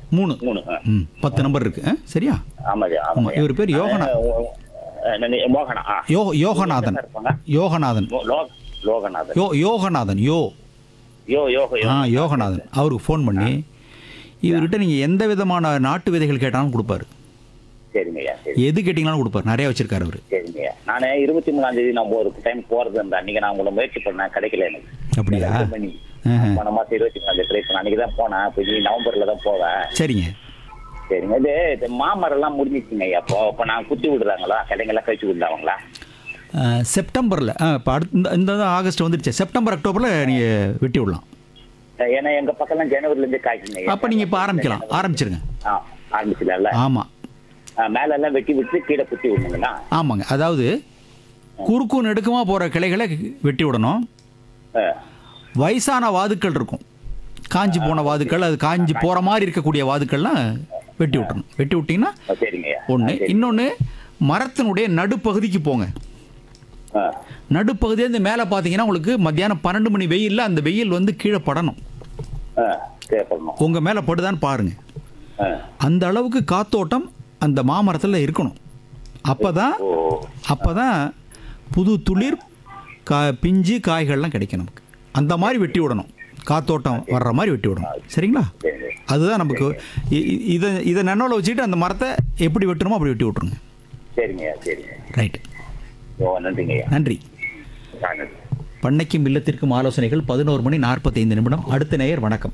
மூணு மூணு ஆ. ம் பத்து நம்பர் இருக்கு ஆ, சரியா ஆமாங்க ஆமா ஆமாங்க இவர் பேர் யோகனா மோகனா ஆ யோ யோகநாதன் சார் இருப்பாங்க யோகநாதன் மோ- லோ- லோகநாதன் யோ யோகநாதன் யோ யோ யோக யோ ஆ யோகநாதன் அவருக்கு ஃபோன் பண்ணி இவர்கிட்ட நீங்கள் எந்த விதமான நாட்டு விதைகள் கேட்டாலும் கொடுப்பாரு சரிங்கய்யா சரி எது கேட்டிங்கனாலும் கொடுப்பாரு நிறைய வச்சிருக்காரு அவர் சரிங்கய்யா நான் இருபத்தி மூணாம் தேதி நான் ஒரு டைம் போறது இருந்தேன் அன்னைக்கு நான் உங்களை முயற்சி பண்ணேன் கிடைக்கல எனக்கு அப்படியா ரெண்டு மணி ஆஹா. போன மாசம் இருபத்தி மூணாம் தேதி ட்ரை பண்ணேன் அன்னைக்கு தான் போனேன் இப்போ நீ நவம்பர்ல தான் போவேன் சரிங்க சரிங்க இது இது மாமரம் எல்லாம் முடிஞ்சிச்சுங்க ஐயா அப்போ இப்போ நான் குத்தி விடுறாங்களா கடைங்கெல்லாம் கழிச்சு விடுறாங்களா ஆ, செப்டம்பரில் ஆ இப்போ அடுத்த இந்த இந்த தான் ஆகஸ்ட் வந்துருச்சு செப்டம்பர் அக்டோபரில் நீங்கள் வெட்டி விடலாம் ஏன்னா எங்க பக்கம்லாம் ஜனவரில இருந்து காய்க்குங்க ஐயா. அப்போ நீங்கள் இப்போ ஆரம்பிக்கலாம் ஆரம்பிச்சிருங்க ஆ ஆரம்பிச்சுல ஆமாம் மேல எல்லாம் வெட்டி விட்டு கீழே குத்தி விடணுங்களா ஆமாங்க அதாவது குறுக்கு நெடுக்கமாக போகிற கிளைகளை வெட்டி விடணும் ஆ. வயசான வாதுக்கள் இருக்கும் காஞ்சி போன வாதுக்கள் அது காஞ்சி போகிற மாதிரி இருக்கக்கூடிய வாதுக்கள்லாம் வெட்டி விட்டுறணும் வெட்டி விட்டிங்கன்னா ஆ, சரிங்க ஐயா ஒன்று ஆ, சரி. இன்னொன்று மரத்தினுடைய நடுப்பகுதிக்கு போங்க ஆ. நடுப்பகுதியிலேருந்து மேலே பார்த்தீங்கன்னா உங்களுக்கு மத்தியானம் பன்னெண்டு மணி வெயிலில் அந்த வெயில் வந்து கீழே படணும் ஆ, சரி பண்ணணும் உங்கள் மேலே படுதான்னு பாருங்க ஆ. அந்த அளவுக்கு காத்தோட்டம் அந்த மாமரத்தில் இருக்கணும் அப்போ தான் ஓ அப்போ தான் புது துளிர் கா பிஞ்சு காய்கள்லாம் கிடைக்கும் நமக்கு அந்த மாதிரி வெட்டி விடணும் காத்தோட்டம் வர்ற மாதிரி வெட்டி விடணும் சரிங்களா சரிங்க அதுதான் நமக்கு இ- இ- இதை இதை நன்னோல வச்சுக்கிட்டு அந்த மரத்தை எப்படி வெட்டணுமோ அப்படி வெட்டி விட்ருங்க சரிங்க ஐயா சரிங்க ரைட்டு ஓ நன்றிங்க ஐயா நன்றி ஆ, நன்றி பண்ணைக்கும் இல்லத்திற்கும் ஆலோசனைகள் பதினோரு மணி நாற்பத்தைந்து நிமிடம் அடுத்த நேயர் வணக்கம்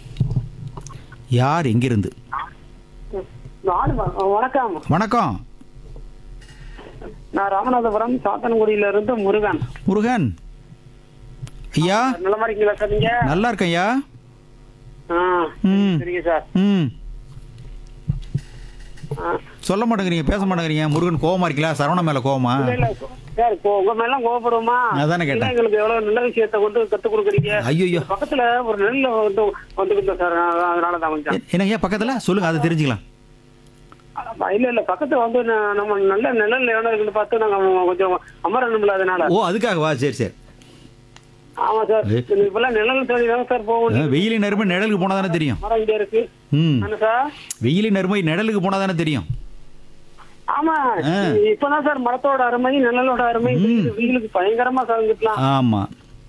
யார் எங்கிருந்து நானு வ- வணக்கம் வணக்கம் நான் ராமநாதபுரம் சாத்தன்குடியில இருந்து முருகன் முருகன் ஐயா நல்ல இருக்கீங்களா சார் நீங்க நல்லா இருக்கேன் ஐயா ஆ, ம். சரிங்க சார் ம் ஆ. சொல்ல மாட்டேங்கிறீங்க பேச மாட்டேங்கிறீங்க முருகன் கோவமா இருக்கீங்களா சரவண மேல கோவமா இல்ல, இல்ல, சார் இப்போ உங்க மேல கோபப்படுவோமா அதானே கேட்டேன். பிள்ளைங்களுக்கு எவ்வளவு நல்ல விஷயத்த கொண்டு கத்து கொடுக்குறீங்க ஐயோ பக்கத்துல ஒரு நெல்ல வந்து வந்துருந்தோம் சார் அதனால தான் கொஞ்சம் என்ன ஐயா பக்கத்துல சொல்லுங்க அதை தெரிஞ்சுக்கலாம் ஆமா, இல்ல இல்ல பக்கத்துல வந்து ந- நம்ம நல்ல நிழல் இடம் இருக்குன்னு பார்த்து நாங்க கொஞ்சம் அமரணும்ல அதனால ஓ அதுக்காகவா சரி சரி ஆமா சார் ஏ. இப்பெல்லாம் நிழல் தேடி தான் சார் போகும் அஹ், வெயிலின் நெருமை நிழலுக்கு போனா தானே தெரியும் மரம் இங்க இருக்கு ம் என்ன சார் வெயிலின் நெருமை நிழலுக்கு போனா தானே தெரியும் ஆமா ஆ. இப்பதான் சார் மரத்தோட அருமை நிழலோட அருமை தெரியுது. வெயிலுக்கு பயங்கரமா சார்ந்துக்கலாம் ஆமா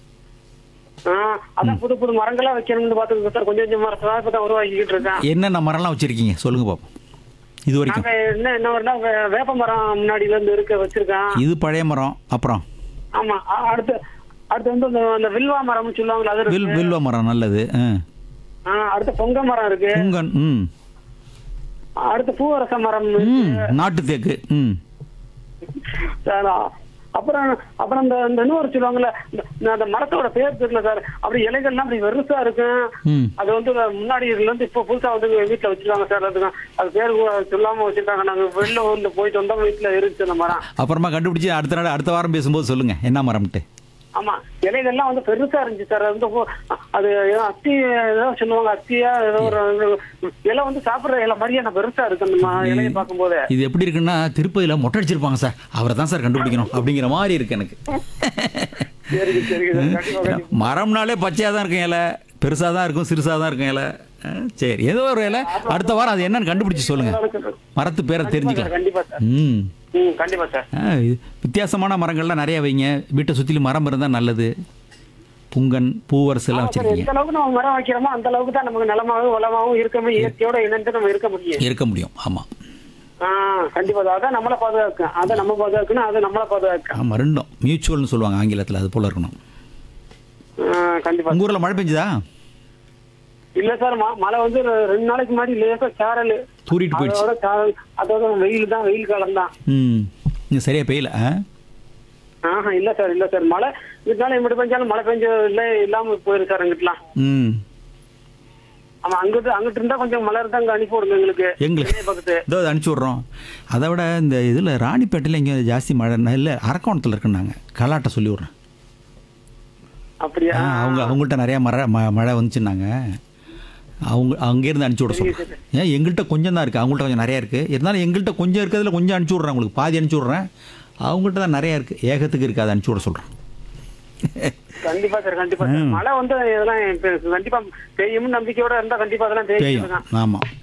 அதான் புது புது மரங்களா வைக்கணும்னு பாத்துக்கோங்க சார் கொஞ்சம் கொஞ்சம் மரத்தை இப்பதான் உருவாக்கிட்டு இருக்கேன் என்னென்ன மரம்லாம் வச்சிருக்கீங்க சொல்லுங்க பாப்போம் இது வரைக்கும் நாங்க என்ன என்ன வரும்னா வே- வேப்ப மரம் முன்னாடில இருந்து இருக்க வச்சிருக்கேன் இது பழைய மரம் அப்புறம் ஆமா அ- அடுத்து அடுத்து வந்து அந்த- அந்த வில்வா மரம்னு சொல்லுவாங்களா அது வில் இருக்கு வில்வ மரம் நல்லது ஆ. ஆ, அடுத்து பொங்க மரம் இருக்கு புங்கன் ம் அடுத்து பூவரச மரம் ம் நாட்டு தேக்கு ம் சார் அப்புறம் அப்புறம் இந்த இந்த இன்னொரு சொல்லுவாங்கல்ல இந்த- இந்த அந்த மரத்தோட பேர் தெரியல சார் அப்படி இலைகள்லாம் அப்படி வெறுசா இருக்கும் ம் அது வந்து முன்னாடி இதுல இருந்து இப்ப புதுசா வந்து வீட்டுல வச்சிருக்காங்க சார் அதுக்கு அது பேர் கூட சொல்லாம வச்சிருக்காங்க நாங்க வெளில ஊர்ல போயிட்டு வந்தோம் வீட்டுல இருந்துச்சு அந்த மரம் அப்புறமா கண்டுபிடிச்சி அடுத்த நாள் அடுத்த வாரம் பேசும்போது சொல்லுங்க என்ன மரம்ட்டு ஆமா இலைகள்லாம் வந்து பெருசா இருந்துச்சு சார் அது வந்து போ- அது ஏதோ அத்தி ஏதோ சொல்லுவாங்க அத்தியா ஏதோ ஒரு இலை வந்து சாப்பிடுற இலை மாதிரியே நான் பெருசா இருக்கு அந்த ம- இலையை பார்க்கும்போது இது எப்படி இருக்குன்னா திருப்பதியில் மொட்டை அடிச்சிருப்பாங்க சார் அவரை தான் சார் கண்டுபிடிக்கணும் அப்படிங்கிற மாதிரி இருக்கு எனக்கு சரிங்க சரிங்க சார் கண்டிப்பா கண்டிப்பா. மரம்னாலே பச்சையாக தான் இருக்கும் இலை பெருசாக தான் இருக்கும் சிறுசாக தான் இருக்கும் இலை ஆ, சரி ஏதோ ஒரு இலை அடுத்த வாரம் அது என்னன்னு கண்டுபிடிச்சு சொல்லுங்க மரத்து பேரை தெரிஞ்சுக்கலாம் கண்டிப்பா சார் ம் ம் கண்டிப்பா சார் ஆ, இது வித்தியாசமான மரங்கள்லாம் நிறைய வைங்க வீட்டை சுற்றிலும் மரம் இருந்தால் நல்லது புங்கன் பூவரசு எல்லாம் ஆமா சார், வச்சிருக்கீங்க எந்த அளவுக்கு நம்ம மரம் வைக்கிறோமோ அந்த அளவுக்கு தான் நமக்கு நிலமாவும் வளமாவும் இருக்கமே இயற்கையோட இணைந்து நம்ம இருக்க முடியும் இருக்க முடியும் ஆமாம் ஆ, கண்டிப்பா சார். அதான் நம்மள பாதுகாக்கும் அதை நம்ம பாதுகாக்கணும் அதை நம்மள பாதுகாக்கும் ஆமாம் ரெண்டும் மியூச்சுவல்னு சொல்லுவாங்க ஆங்கிலத்தில் அது போல் இருக்கணும் ஆ, கண்டிப்பா உங்கள் ஊரில் மழை பெஞ்சுதா இல்ல சார் ம- மழை வந்து ரெ- ரெண்டு நாளைக்கு முன்னாடி லேசா சாரல் தூரிட்டு போயிடுச்சு அதோட சாரல் அதோட வெயில் தான் வெயில் காலம் தான் ம் இன்னும் சரியாக பெய்யல ஆ ஆஹா இல்ல சார் இல்ல சார் மழை இதனால எப்படி பெஞ்சாலும் மழை பெஞ்ச இல்ல இல்லாம போயிரு சார் அங்கிட்டுலாம் ம் ஆமா அங்கிட்டு அங்கிட்டு இருந்தா கொஞ்சம் மழை இருந்தா அங்க அனுப்பி விடுங்க எங்களுக்கு எங்களுக்கு சென்னை பக்கத்து இதோ அதை அனுப்பிச்சி விட்றோம் அதை விட இந்த இதில் ராணிப்பேட்டையில் இங்கே ஜாஸ்தி மழை இல்லை அரக்கோணத்தில் இருக்குன்னாங்க கலாட்டை சொல்லி விட்றேன் அப்படியா ஆ, அவங்க அவங்கள்ட்ட நிறையா மழை ம மழை வந்துச்சுன்னாங்க அவங்க அங்கேருந்து அனுப்பிச்சி விட சொல்கிறேன் ஏன் எங்கள்கிட்ட கொஞ்சம் தான் இருக்குது அவங்கள்ட்ட கொஞ்சம் நிறையா இருக்குது இருந்தாலும் எங்கள்கிட்ட கொஞ்சம் இருக்கிறதுல கொஞ்சம் அனுப்பிச்சி விட்றேன் உங்களுக்கு பாதி அனுப்பிச்சி விட்றேன் அவங்கள்ட்ட தான் நிறையா இருக்குது ஏகத்துக்கு இருக்குது அதை அனுப்பிச்சி விட சொல்கிறேன் கண்டிப்பா சார் கண்டிப்பா சார் மழை வந்து இதெல்லாம் இப்ப கண்டிப்பா பெய்யும்னு நம்பிக்கையோட இருந்தா கண்டிப்பா அதெல்லாம் பெய்யும் பெய்யும் ஆமாம்